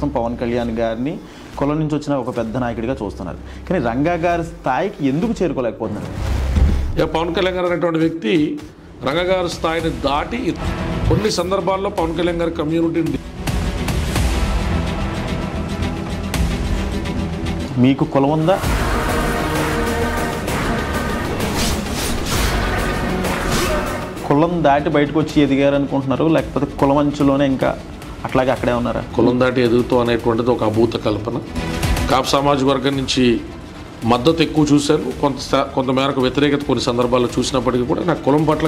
ప్రస్తుతం పవన్ కళ్యాణ్ గారిని కులం నుంచి వచ్చిన ఒక పెద్ద నాయకుడిగా చూస్తున్నారు కానీ రంగా గారి స్థాయికి ఎందుకు చేరుకోలేకపోతున్నారు ఇక పవన్ కళ్యాణ్ గారు అనేటువంటి వ్యక్తి రంగగారి స్థాయిని దాటి కొన్ని సందర్భాల్లో పవన్ కళ్యాణ్ గారి కమ్యూనిటీని మీకు కులం ఉందా కులం దాటి బయటకు వచ్చి ఎదిగారు అనుకుంటున్నారు లేకపోతే కులం అంచులోనే ఇంకా అట్లాగే అక్కడే ఉన్నారా కులం దాటి ఎదుగుతూ అనేటువంటిది ఒక అభూత కల్పన కాపు సామాజిక వర్గం నుంచి మద్దతు ఎక్కువ చూశాను కొంత శా- కొంత మేరకు వ్యతిరేకత కొన్ని సందర్భాల్లో చూసినప్పటికీ కూడా నాకు కులం పట్ల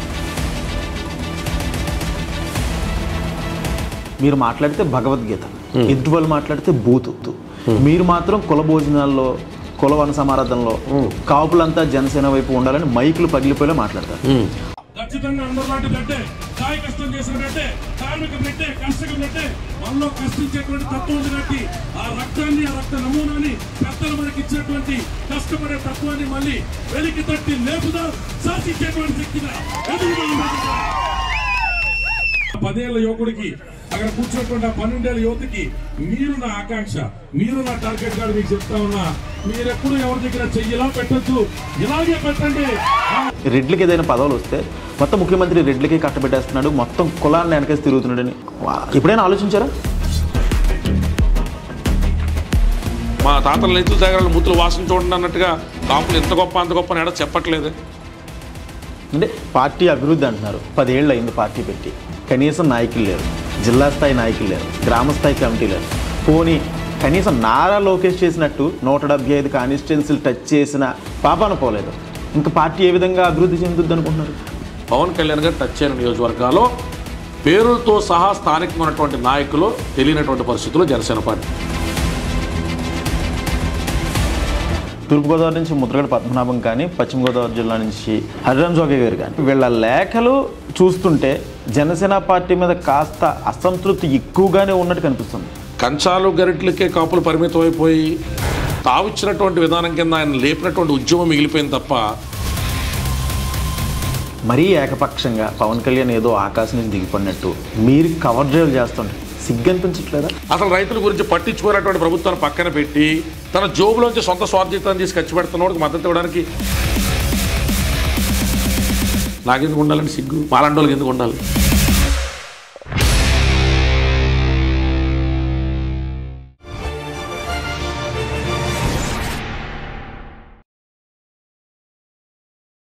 మీరు మాట్లాడితే భగవద్గీత ఎదుటి వాళ్ళు మాట్లాడితే బూతు మీరు మాత్రం కుల భోజనాల్లో కుల వన సమారాధనలో కాపులంతా జనసేన వైపు ఉండాలని మైకులు పగిలిపోయేలా మాట్లాడతారు ఖచ్చితంగా అందరిలాంటి బిడ్డే కాయ కష్టం చేసిన బిడ్డే కార్మిక బిడ్డే కర్షక బిడ్డే మనలో కష్టించేటువంటి తత్వం ఉంది కాబట్టి ఆ రక్తాన్ని ఆ రక్త నమూనాని పెద్దలు మనకి ఇచ్చినటువంటి కష్టపడే తత్వాన్ని మళ్ళీ వెలికి తట్టి లేపుదా శాసించేటువంటి శక్తిగా ఎదుగుదాం పదేళ్ల యువకుడికి అక్కడ కూర్చున్నటువంటి ఆ పన్నెండేళ్ల యువతికి మీరు నా ఆకాంక్ష మీరు నా టార్గెట్ గారు మీకు చెప్తా ఉన్నా మీరెప్పుడు ఎవరి దగ్గర చెయ్యిలా పెట్టొచ్చు ఇలాగే పెట్టండి రెడ్లకి ఏదైనా పదవులు వస్తే మొత్తం ముఖ్యమంత్రి రెడ్లకి కట్టబెట్టేస్తున్నాడు మొత్తం కులాన్ని వెనకేసి తిరుగుతున్నాడని వా- ఎప్పుడైనా ఆలోచించారా మా తాతల నెత్తుల దగ్గర మూతులు వాసన చూడండి అన్నట్టుగా కాపులు ఎంత గొప్ప అంత గొప్ప అని ఎడ చెప్పట్లేదే అంటే పార్టీ అభివృద్ధి అంటున్నారు పదేళ్ళు అయింది పార్టీ పెట్టి కనీసం నాయకులు లేరు జిల్లా స్థాయి నాయకులు లేరు గ్రామ స్థాయి కమిటీ లేరు పోనీ కనీసం నారా లోకేష్ చేసినట్టు నూట డెబ్బై ఐదు కాన్స్టిట్యున్సీలు టచ్ చేసిన పాపాన పోలేదు ఇంకా పార్టీ ఏ విధంగా అభివృద్ధి చెందుద్ది అనుకుంటున్నారు పవన్ కళ్యాణ్ గారు టచ్ అయిన నియోజకవర్గాల్లో పేరులతో సహా స్థానికంగా ఉన్నటువంటి నాయకులు తెలియనటువంటి పరిస్థితుల్లో జనసేన పార్టీ తూర్పుగోదావరి నుంచి ముద్రగడ పద్మనాభం కానీ పశ్చిమ గోదావరి జిల్లా నుంచి హరిరామ్ జోగే గారు కానీ వీళ్ళ లేఖలు చూస్తుంటే జనసేన పార్టీ మీద కాస్త అసంతృప్తి ఎక్కువగానే ఉన్నట్టు కనిపిస్తుంది కంచాలు గరిట్లకే కాపులు పరిమితం అయిపోయి తావిచ్చినటువంటి విధానం కింద ఆయన లేపినటువంటి ఉద్యమం మిగిలిపోయింది తప్ప మరీ ఏకపక్షంగా పవన్ కళ్యాణ్ ఏదో ఆకాశం నుంచి దిగిపడినట్టు మీరు కవర్ డ్రైవ్ చేస్తుంటే సిగ్గనిపించట్లేదా అసలు రైతుల గురించి పట్టించుకునేటువంటి ప్రభుత్వాన్ని పక్కన పెట్టి తన జోబులోంచి సొంత స్వార్థితాన్ని తీసి ఖర్చు పెడుతున్నోడికి మద్దతు ఇవ్వడానికి నాకెందుకు ఉండాలండి సిగ్గు మాలాంటి వాళ్ళకి ఎందుకు ఉండాలి